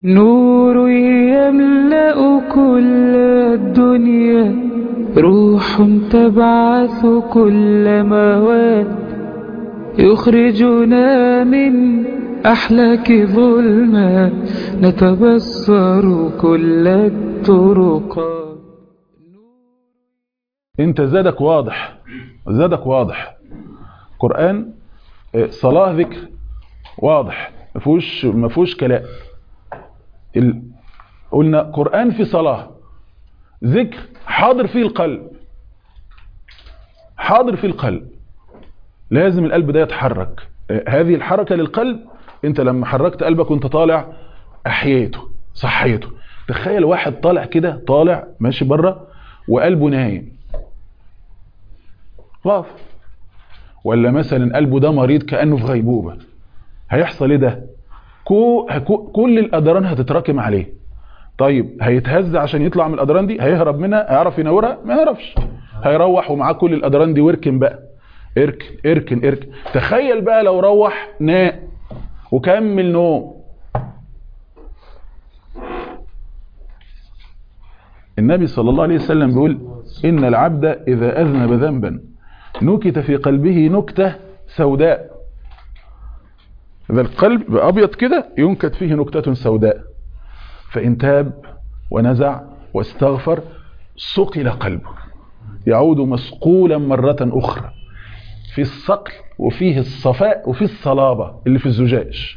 نور يملأ كل الدنيا روح تبعث كل مواد يخرجنا من أحلاك ظلمات نتبصر كل الطرقات انت زادك واضح زادك واضح قرآن صلاة ذكر واضح ما فيهوش ما فيهوش كلام ال... قلنا قرآن في صلاة ذكر حاضر فيه القلب حاضر فيه القلب لازم القلب ده يتحرك هذه الحركة للقلب انت لما حركت قلبك وانت طالع احييته صحيته تخيل واحد طالع كده طالع ماشي بره وقلبه نايم واقف ولا مثلا قلبه ده مريض كأنه في غيبوبة هيحصل ايه ده كو كل الادران هتتراكم عليه طيب هيتهز عشان يطلع من الادران دي هيهرب منها هيعرف ينورها ما يعرفش هيروح ومعاه كل الادران دي ويركن بقى اركن اركن اركن تخيل بقى لو روح نام وكمل نوم النبي صلى الله عليه وسلم بيقول إن العبد إذا أذنب ذنبا نكت في قلبه نكتة سوداء إذا القلب أبيض كده ينكت فيه نكتة سوداء فإن تاب ونزع واستغفر صقل قلبه يعود مسقولا مرة أخرى في الصقل وفيه الصفاء وفيه الصلابة اللي في الزجاج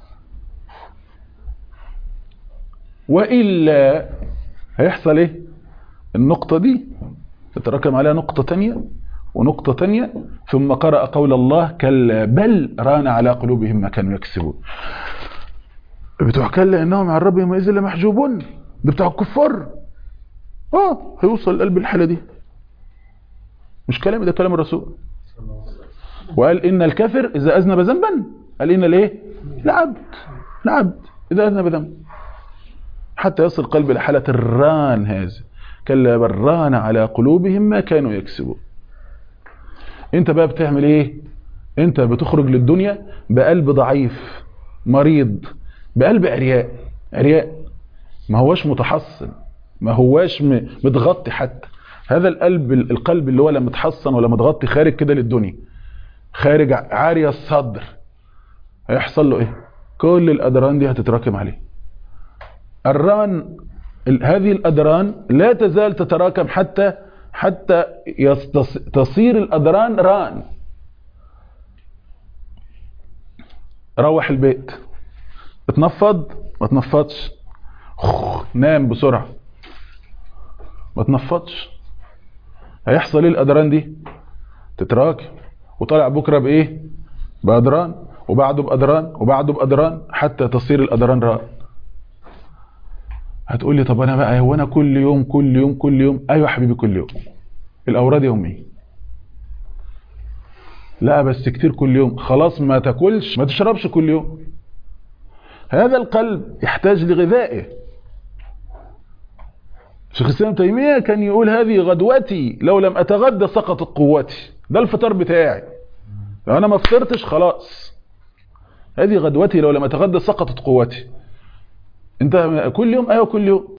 وإلا هيحصل ايه النقطة دي تتراكم عليها نقطة تانية ونقطة تانية ثم قرأ قول الله كلا بل ران على قلوبهم ما كانوا يكسبون بتوع كلا انهم عن ربهم اذا لمحجوبون ده بتوع الكفار اه هيوصل القلب الحالة دي مش كلامي ده كلام الرسول وقال ان الكافر اذا اذنب ذنبا قال ان الايه العبد العبد اذا اذنب ذنبا حتى يصل قلب لحالة الران هذا كلا بل ران على قلوبهم ما كانوا يكسبون انت بقى بتعمل ايه انت بتخرج للدنيا بقلب ضعيف مريض بقلب عرياء عرياء ما هواش متحصن ما هواش متغطي حتى هذا القلب القلب اللي هو لا متحصن ولا متغطي خارج كده للدنيا خارج عارية الصدر هيحصل له ايه كل الادران دي هتتراكم عليه الران هذه الأدران لا تزال تتراكم حتى حتى تصير الأدران ران روح البيت اتنفض ما تنفضش نام بسرعة ما تنفضش هيحصل ايه الأدران دي تتراكم وطالع بكرة بإيه بأدران وبعده بأدران وبعده بأدران حتى تصير الأدران ران هتقول لي طب انا بقى هو انا كل يوم كل يوم كل يوم ايوه يا حبيبي كل يوم الاوراد يوميه لا بس كتير كل يوم خلاص ما تاكلش ما تشربش كل يوم هذا القلب يحتاج لغذائه شيخ الاسلام تيميه كان يقول هذه غدوتي لو لم اتغدى سقطت قوتي ده الفطار بتاعي لو انا ما فطرتش خلاص هذه غدوتي لو لم اتغدى سقطت قوتي انت كل يوم ايوه كل يوم